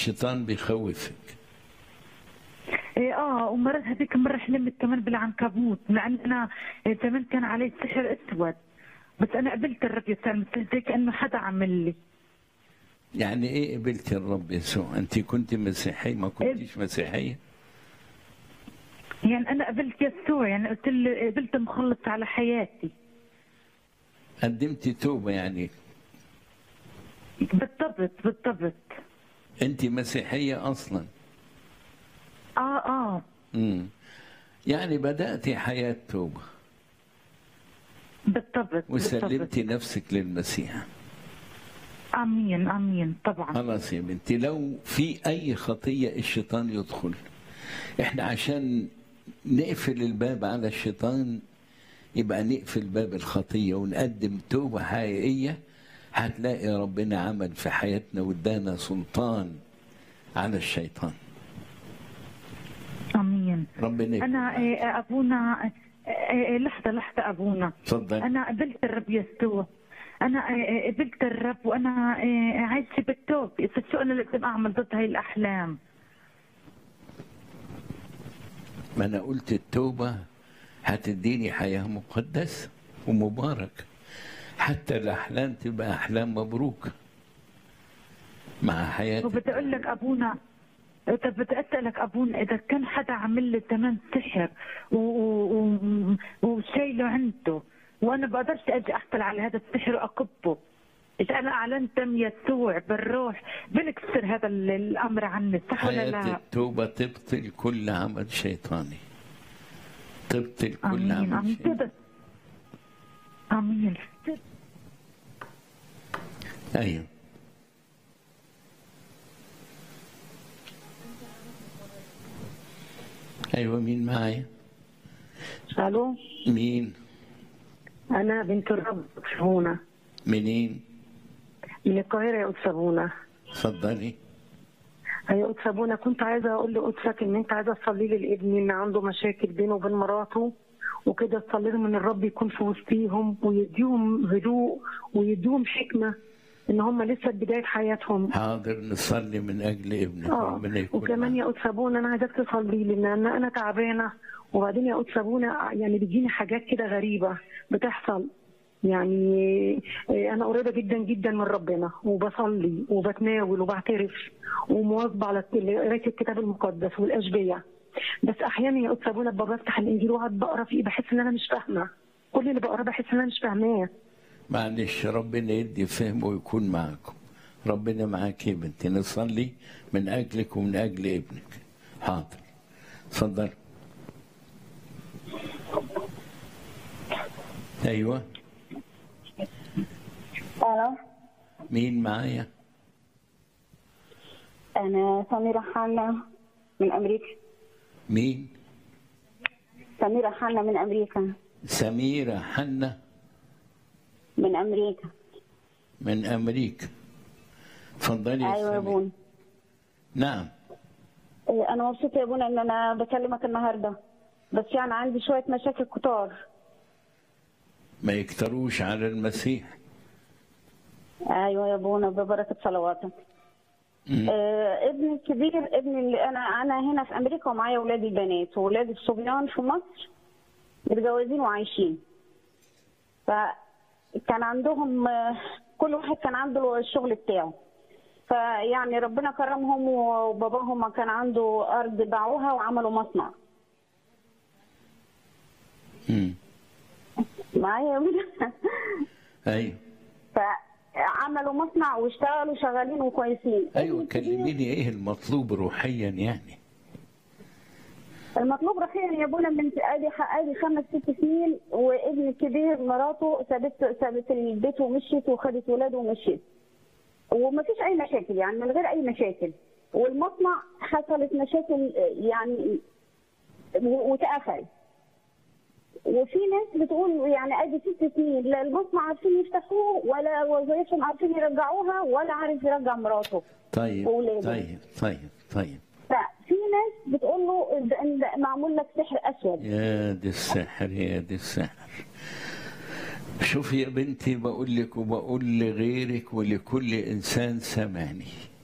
الشيطان بيخوفك إيه اه ومرات هذيك مرة حلمت كمان بالعنكبوت مع ان انا إيه كمان كان علي سحر اسود بس انا قبلت الرب يسوع المسيح زي كانه حدا عمل لي يعني ايه قبلت الرب يسوع انت كنت مسيحيه ما كنتيش مسيحيه يعني انا قبلت يسوع يعني قلت له قبلت مخلص على حياتي قدمتي توبه يعني بالضبط بالضبط انت مسيحيه اصلا اه اه امم يعني بداتي حياه توبه بالضبط بالضبط وسلمتي نفسك للمسيح امين امين طبعا خلاص يا بنتي لو في اي خطيه الشيطان يدخل احنا عشان نقفل الباب على الشيطان يبقى نقفل باب الخطيه ونقدم توبه حقيقيه هتلاقي ربنا عمل في حياتنا وادانا سلطان على الشيطان امين ربنا يكون انا معاك. إيه ابونا إيه إيه لحظه لحظه ابونا اتفضل انا قبلت الرب يسوع انا إيه إيه قبلت الرب وانا إيه عايشه بالتوب اذا شو انا لازم اعمل ضد هاي الاحلام ما انا قلت التوبه هتديني حياه مقدسه ومباركه حتى الاحلام تبقى احلام مبروكه مع حياتك وبدي اقول لك ابونا طب بدي اسالك ابونا اذا كان حدا عمل لي كمان سحر و- و- و- وشايله عنده وانا بقدرش اجي احصل على هذا السحر واكبه اذا انا اعلنت دم يسوع بالروح بنكسر هذا ال- الامر عني صح ولا حياه لا؟ التوبه تبطل كل عمل شيطاني تبطل كل امين عمل امين شيطاني كده امين ايوه ايوه مين معايا الو مين انا بنت الرب سبونه منين من القاهره يا قدس ابونا اتفضلي يا قدس ابونا كنت عايزه اقول لقدسك ان انت عايزه تصلي لي لابني ان عنده مشاكل بينه وبين مراته وكده تصلي لهم ان الرب يكون في وسطيهم ويديهم هدوء ويديهم حكمه ان هم لسه في بدايه حياتهم حاضر نصلي من اجل ابنك اه ربنا يكون وكمان يا معاك. قدس ابونا انا عايزاك تصلي لي لان انا تعبانه وبعدين يا قدس ابونا يعني بتجيني حاجات كده غريبه بتحصل يعني آه، انا قريبه جدا جدا من ربنا وبصلي وبتناول وبعترف ومواظبه على قرايه الكتاب المقدس والاشبيه بس احيانا يا قدس ابونا ببقى بفتح الانجيل واقعد بقرا فيه بحس ان انا مش فاهمه كل اللي بقراه بحس ان انا مش فاهماه معلش ربنا يدي فهم ويكون معكم ربنا معاك يا بنتي نصلي من اجلك ومن اجل ابنك حاضر اتفضل ايوه الو مين معايا انا سميرة حنا من امريكا مين سميرة حنا من امريكا سميرة حنة من امريكا من امريكا اتفضلي يا ايوه يا سميرة. بون نعم إيه، انا مبسوطه يا بونا ان انا بكلمك النهارده بس يعني عندي شويه مشاكل كتار ما يكتروش على المسيح ايوه يا بونا ببركه صلواتك مم. آه ابني الكبير ابني اللي انا انا هنا في امريكا ومعايا اولادي البنات واولادي الصبيان في مصر متجوزين وعايشين فكان عندهم آه، كل واحد كان عنده الشغل بتاعه فيعني ربنا كرمهم وباباهم كان عنده ارض باعوها وعملوا مصنع مم. معايا يا بونا ايوه فعملوا مصنع واشتغلوا شغالين وكويسين ايوه ابني الكبير- كلميني ايه المطلوب روحيا يعني المطلوب رحيل يا ابونا من ادي ادي خمس ست سنين وابني الكبير مراته سابت سابت البيت ومشيت وخدت ولاده ومشيت وما فيش اي مشاكل يعني من غير اي مشاكل والمصنع حصلت مشاكل يعني و- واتقفل وفي ناس بتقول يعني ادي ست سنين لا المصنع عارفين يفتحوه ولا وظيفتهم عارفين يرجعوها ولا عارف يرجع مراته طيب وولاده. طيب طيب طيب ففي ناس بتقول له ده- ده معمول لك سحر اسود يا دي السحر يا دي السحر شوفي يا بنتي بقول لك وبقول لغيرك ولكل انسان سمعني